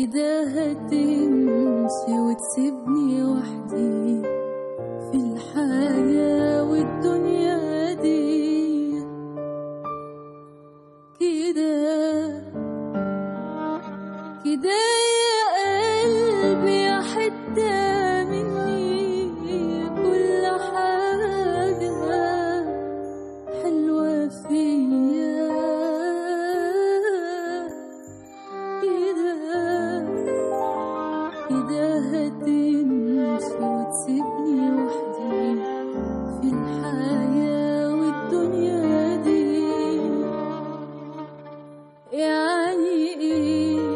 كده هتمشي وتسيبني وحدي في الحياة والدنيا دي كده كده يا قلبي يا حتة مني كل حاجة حلوة فيا كده كده هتمشي وتسيبني وحدي في الحياة والدنيا دي يعني ايه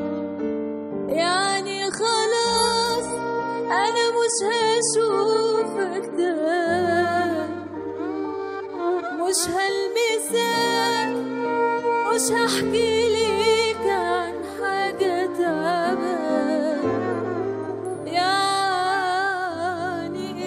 يعني خلاص انا مش هشوفك ده مش هلمسك مش هحكي ليك عن حاجة تعبان يعني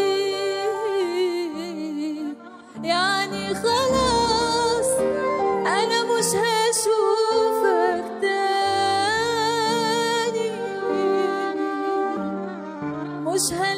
ايه يعني خلاص انا مش هشوفك تاني مش